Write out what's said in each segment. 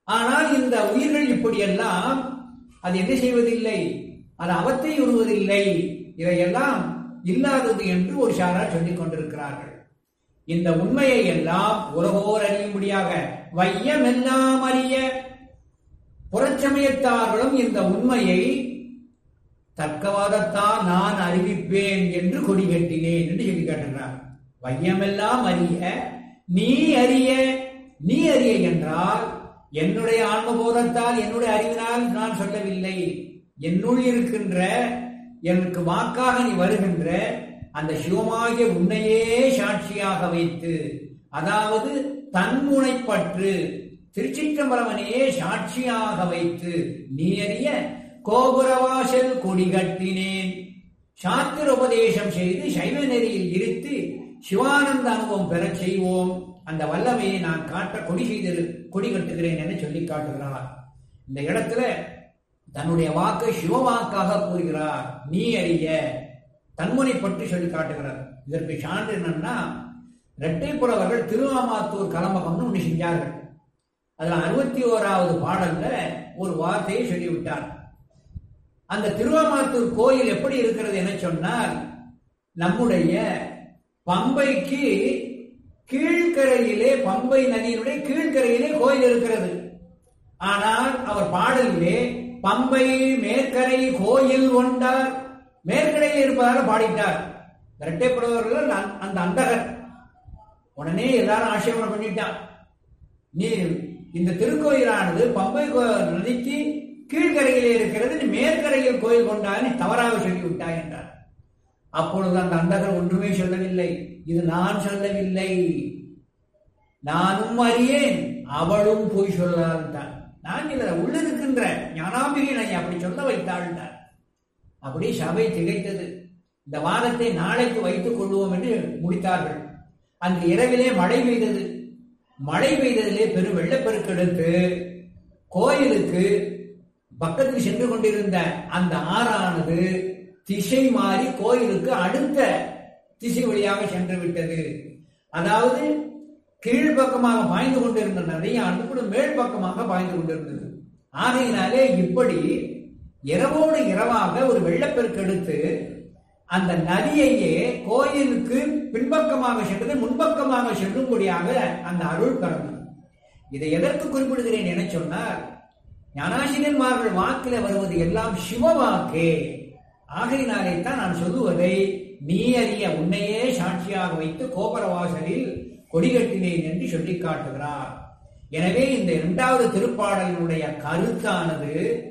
ஆனால் இந்த உயிர்கள் இப்படியெல்லாம் அது என்ன செய்வதில்லை அது அவத்தை உருவதில்லை இதையெல்லாம் இல்லாதது என்று ஒரு சாரார் சொல்லிக் கொண்டிருக்கிறார்கள் இந்த உண்மையை எல்லாம் உலகோர் அறியும்படியாக வையமெல்லாம் அறிய புறச்சமயத்தார்களும் இந்த உண்மையை தர்க்கவாதத்தால் நான் அறிவிப்பேன் என்று கொடி கட்டினேன் என்று சொல்லி காட்டுகிறார் வையமெல்லாம் அறிய நீ அறிய நீ அறிய என்றால் என்னுடைய ஆன்மபோதத்தால் என்னுடைய அறிவினால் நான் சொல்லவில்லை என்னுள் இருக்கின்ற எனக்கு வாக்காக நீ வருகின்ற அந்த சிவமாகிய உன்னையே சாட்சியாக வைத்து அதாவது தன்முனைப்பற்று திருச்சிற்றம்பலவனையே சாட்சியாக வைத்து நீ அறிய கோபுரவாசல் கொடி கட்டினேன் சாத்திர உபதேசம் செய்து சைவ நெறியில் இருத்து சிவானந்த அனுபவம் பெறச் செய்வோம் அந்த வல்லமையை நான் காட்ட கொடி செய்து கொடி கட்டுகிறேன் என சொல்லி காட்டுகிறார் இந்த இடத்துல தன்னுடைய வாக்கை சிவவாக்காக கூறுகிறார் நீ அறிய தன்முனை பற்றி சொல்லி காட்டுகிறார் இதற்கு சான்று என்னன்னா இரட்டை புலவர்கள் திருவாமாத்தூர் கலம்பகம்னு ஒன்று செஞ்சார்கள் அதுல அறுபத்தி ஓராவது பாடல்ல ஒரு வார்த்தையை சொல்லிவிட்டார் அந்த திருவாமாத்தூர் கோயில் எப்படி இருக்கிறது என சொன்னால் நம்முடைய பம்பைக்கு கீழ்கரையிலே பம்பை நதியினுடைய கீழ்கரையிலே கோயில் இருக்கிறது ஆனால் அவர் பாடலிலே பம்பை மேற்கரை கோயில் கொண்டார் மேற்கரையில் இருப்பதாக பாடிட்டார் இரட்டைப்படுபவர்கள் அந்த அந்தகர் உடனே எல்லாரும் ஆட்சேபனை பண்ணிட்டான் நீ இந்த திருக்கோயிலானது பம்பை நதிக்கு கீழ்கரையிலே இருக்கிறது நீ மேற்கரையில் கோயில் கொண்டாய் நீ தவறாக சொல்லிவிட்டாய் என்றார் அப்பொழுது அந்த அந்தகர் ஒன்றுமே சொல்லவில்லை இது நான் சொல்லவில்லை நானும் அறியேன் அவளும் போய் சொல்லலான்ட்டான் நான் இல்லை உள்ள இருக்கின்ற ஞானாம்பிரியை அப்படி சொல்ல வைத்தாள்ட்டார் அப்படி சபை திகைத்தது இந்த வாதத்தை நாளைக்கு வைத்துக் கொள்வோம் என்று முடித்தார்கள் அன்று இரவிலே மழை பெய்தது மழை பெய்ததிலே பெரும் வெள்ளப்பெருக்கெடுத்து கோயிலுக்கு பக்கத்தில் சென்று கொண்டிருந்த அந்த ஆறானது திசை மாறி கோயிலுக்கு அடுத்த திசை வழியாக சென்று விட்டது அதாவது கீழ்ப்பக்கமாக பாய்ந்து கொண்டிருந்த நதியானது கூட மேல் பக்கமாக பாய்ந்து கொண்டிருந்தது ஆகையினாலே இப்படி இரவோடு இரவாக ஒரு வெள்ளப்பெருக்கு எடுத்து அந்த நதியையே கோயிலுக்கு பின்பக்கமாக சென்றது முன்பக்கமாக செல்லும்படியாக அந்த அருள் பிறந்தது இதை எதற்கு குறிப்பிடுகிறேன் என சொன்னால் ஞானாசிரியன்மார்கள் வாக்கில வருவது எல்லாம் சிவ வாக்கே ஆகையினாலே தான் நான் சொல்லுவதை நீ அறிய உன்னையே சாட்சியாக வைத்து கோபுரவாசலில் கொடிகட்டினேன் என்று சொல்லி காட்டுகிறார் எனவே இந்த இரண்டாவது திருப்பாடலினுடைய கருத்தானது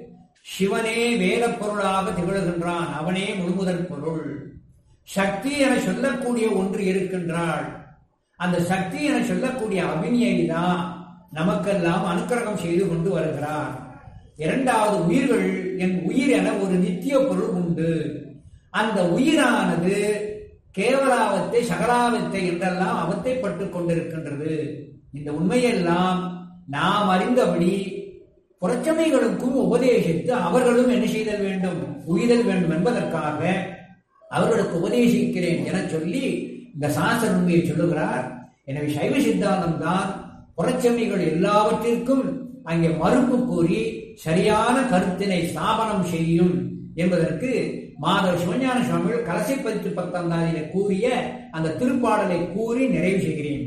சிவனே வேத பொருளாக திகழ்கின்றான் அவனே முழுமுதல் பொருள் சக்தி என சொல்லக்கூடிய ஒன்று இருக்கின்றாள் அந்த சக்தி என சொல்லக்கூடிய அபினியை தான் நமக்கெல்லாம் அனுக்கிரகம் செய்து கொண்டு வருகிறார் இரண்டாவது உயிர்கள் என் உயிர் என ஒரு நித்திய பொருள் உண்டு அந்த உயிரானது கேவலாவத்தை சகலாவத்தை என்றெல்லாம் அவத்தைப்பட்டுக் கொண்டிருக்கின்றது இந்த உண்மையெல்லாம் நாம் அறிந்தபடி புறச்சமைகளுக்கும் உபதேசித்து அவர்களும் என்ன செய்தல் வேண்டும் உயிரல் வேண்டும் என்பதற்காக அவர்களுக்கு உபதேசிக்கிறேன் என சொல்லி இந்த சாஸ்திர உண்மையை சொல்லுகிறார் எனவே சைவ சித்தாந்தம் தான் புறச்சமைகள் எல்லாவற்றிற்கும் அங்கே மறுப்பு கூறி சரியான கருத்தினை ஸ்தாபனம் செய்யும் என்பதற்கு மாதவ சிவஞான சுவாமிகள் கலசை பதித்து பத்தாம் கூறிய அந்த திருப்பாடலை கூறி நிறைவு செய்கிறேன்